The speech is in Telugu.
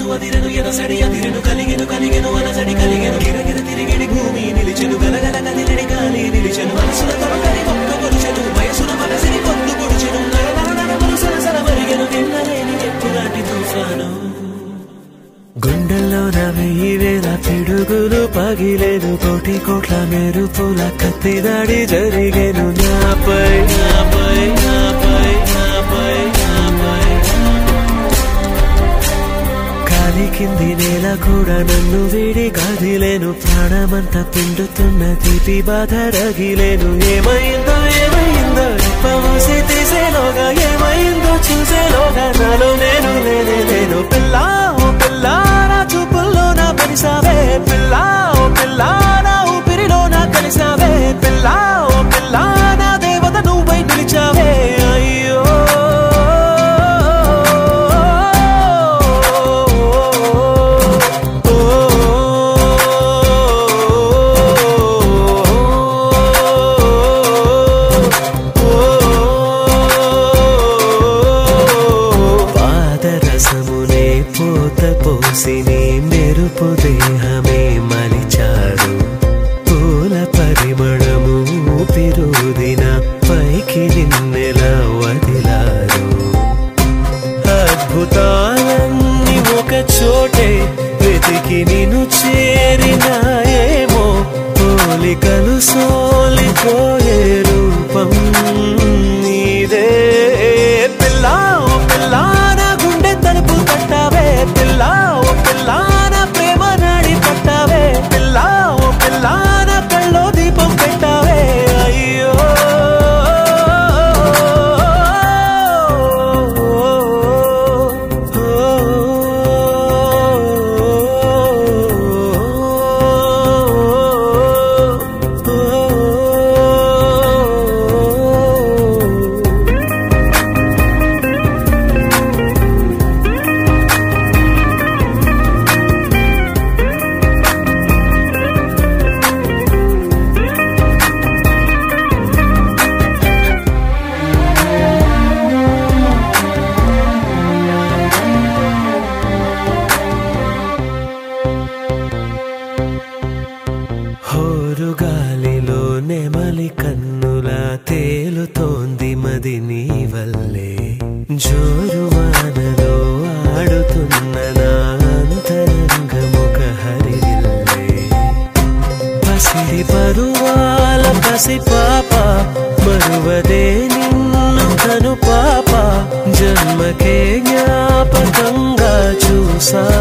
మనసు అదిరెను ఎనసడి అదిరెను కలిగెను కలిగెను అనసడి కలిగెను గిరగిర తిరిగిడి భూమి నిలిచెను గలగల కదిలిడి గాలి నిలిచెను మనసుల తొలకని మొక్క పొడిచెను వయసుల మనసిని పొద్దు పొడిచెను నరనర నరములు సరసర మరిగెను నిన్నలేని ఎప్పులాంటి తుఫాను గుండెల్లో నా వెయ్యి వేల పిడుగులు పగిలేను కోటి కోట్ల మెరుపుల కత్తి దాడి జరిగేను నాపై నాపై నాపై నాపై నాపై కాలి కింది నేల కూడా నన్ను వీడి కాదిలేను ప్రాణమంతా పిండుతున్న తీపి బాధ రగిలేను ఏమైందో ఏమైందో ఇప్పమూసి తీసేలోగా ఏమైందో చూసేలోగా నాలో నేను నేనే నేను పిల్ల ఓ పిల్ల నా చూపుల్లో నా పరిసావే పిల్ల ఓ పిల్ల నా ఊపిరిలో నా కలిసావే పిల్ల ఓ పిల్ల నా దేవత నువ్వై నిలిచావే అయ్యో పాదరసమునే పూత పోసి నీ మెరుపు దేహమే మలిచారు పూల పరిమళము ఊపిరుదిన పైకి నిన్నెలా వదిలారు అద్భుతాలన్నీ ఒక చోటే వెతికి నిన్ను చేరినాయేమో పోలికలు సోలిపోయే రూపం నీదే పిల్ల ఓ పిల్ల నా గుండె తలుపు తట్టావే పిల్ల ఓ పిల్ల నా ప్రేమ నాడి పట్టావే పిల్ల ఓ పిల్ల నా కళ్ళో దీపం పెట్టావే అయ్యో హోరు గాలిలో నెమలి కన్నులా తేలుతోంది మది నీ వల్లే జోరు వానలో ఆడుతున్న నా అంతరంగముఖ హరివిల్లే పసిడి పరువాల పసి పాప మరువదే నిన్ను తను పాప జన్మకే జ్ఞాపకంగా చూసా